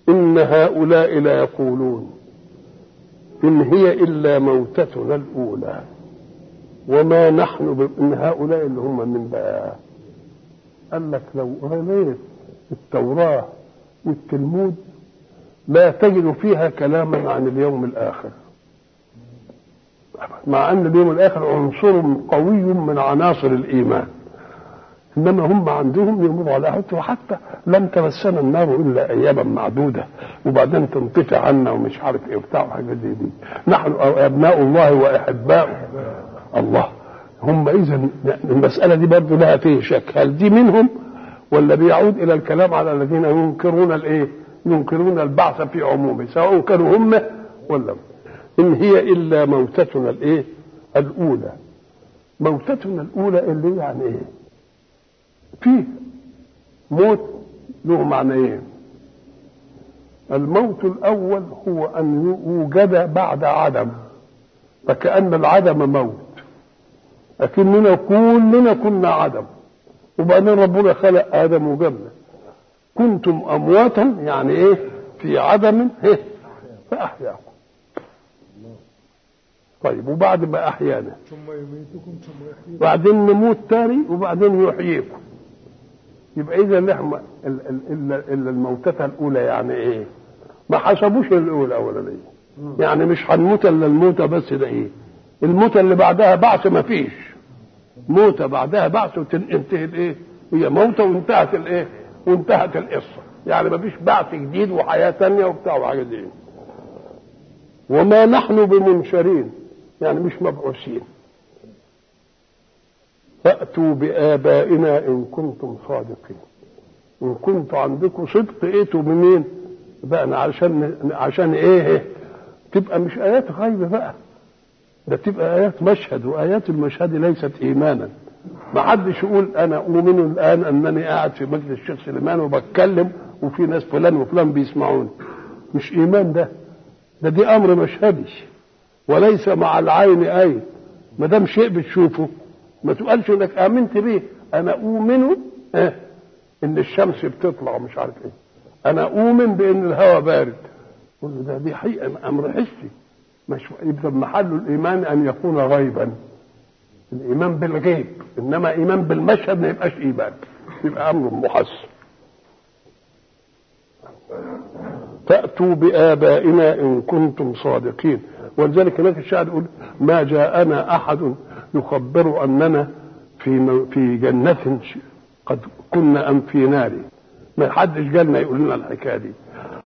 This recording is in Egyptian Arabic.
إن هؤلاء ليقولون إن هي إلا موتتنا الأولى وما نحن ب... إن هؤلاء اللي هم من بقى قال لك لو قريت التوراة والتلمود لا تجد فيها كلاما عن اليوم الآخر مع أن اليوم الآخر عنصر قوي من عناصر الإيمان انما هم عندهم يمروا على حتى وحتى لم تمسنا النار الا اياما معدوده وبعدين تنقطع عنا ومش عارف ايه وبتاع وحاجات زي دي نحن ابناء الله واحباؤه الله هم اذا المساله دي برضه لها فيه شك هل دي منهم ولا بيعود الى الكلام على الذين ينكرون الايه؟ ينكرون البعث في عمومه سواء كانوا هم ولا ان هي الا موتتنا الايه؟ الاولى موتتنا الاولى اللي يعني ايه؟ فيه موت له معنيين الموت الاول هو ان يوجد بعد عدم فكأن العدم موت لكننا كلنا كنا عدم وبعدين ربنا خلق ادم وجبنا كنتم امواتا يعني ايه في عدم إيه؟ فاحياكم طيب وبعد ما احيانا ثم يميتكم ثم يحييكم بعدين نموت تاني وبعدين يحييكم يبقى اذا نحن الا الا الموتة الاولى يعني ايه؟ ما حسبوش الاولى الاولانيه يعني مش هنموت الا الموتة بس ده ايه؟ الموتة اللي بعدها بعث ما فيش موتة بعدها بعث وتنتهي الايه؟ هي موتة وانتهت الايه؟ وانتهت القصة يعني ما فيش بعث جديد وحياة تانية وبتاع وحاجات دي وما نحن بمنشرين يعني مش مبعوثين فأتوا بآبائنا إن كنتم صادقين إن كنتم عندكم صدق ائتوا بمين؟ بقى عشان عشان إيه؟ تبقى مش آيات غيب بقى ده تبقى آيات مشهد وآيات المشهد ليست إيمانا ما حدش يقول أنا أؤمن الآن أنني قاعد في مجلس الشيخ سليمان وبتكلم وفي ناس فلان وفلان بيسمعوني مش إيمان ده ده دي أمر مشهدي وليس مع العين آية ما دام شيء بتشوفه ما تقولش انك امنت بيه انا اؤمن اه ان الشمس بتطلع ومش عارف ايه انا اؤمن بان الهواء بارد قل له ده دي حقيقه امر حسي مش يبقى محل الايمان ان يكون غيبا الايمان بالغيب انما ايمان بالمشهد ما يبقاش ايمان يبقى امر محس فاتوا بابائنا ان كنتم صادقين ولذلك هناك الشاعر يقول ما جاءنا احد يخبر اننا في في جنة قد كنا ام في نار ما حدش جالنا يقول لنا الحكايه دي